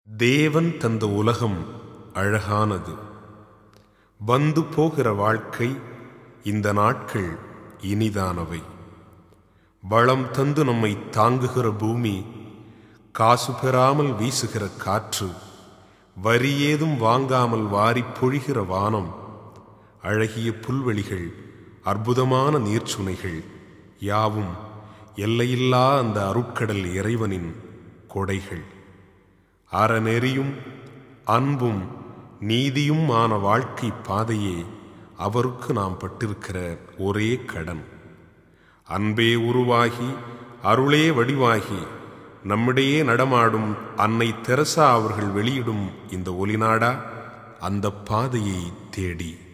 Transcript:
தேவன் தந்த உலகம் அழகானது வந்து போகிற வாழ்க்கை இந்த நாட்கள் இனிதானவை வளம் தந்து நம்மை தாங்குகிற பூமி காசு பெறாமல் வீசுகிற காற்று வரி ஏதும் வாங்காமல் வாரிப் பொழிகிற வானம் அழகிய புல்வெளிகள் அற்புதமான நீர்ச்சுனைகள் யாவும் எல்லையில்லா அந்த அருட்கடல் இறைவனின் கொடைகள் அறநெறியும் அன்பும் நீதியும் ஆன வாழ்க்கை பாதையே அவருக்கு நாம் பட்டிருக்கிற ஒரே கடன் அன்பே உருவாகி அருளே வடிவாகி நம்மிடையே நடமாடும் அன்னை தெரசா அவர்கள் வெளியிடும் இந்த ஒலிநாடா அந்த பாதையை தேடி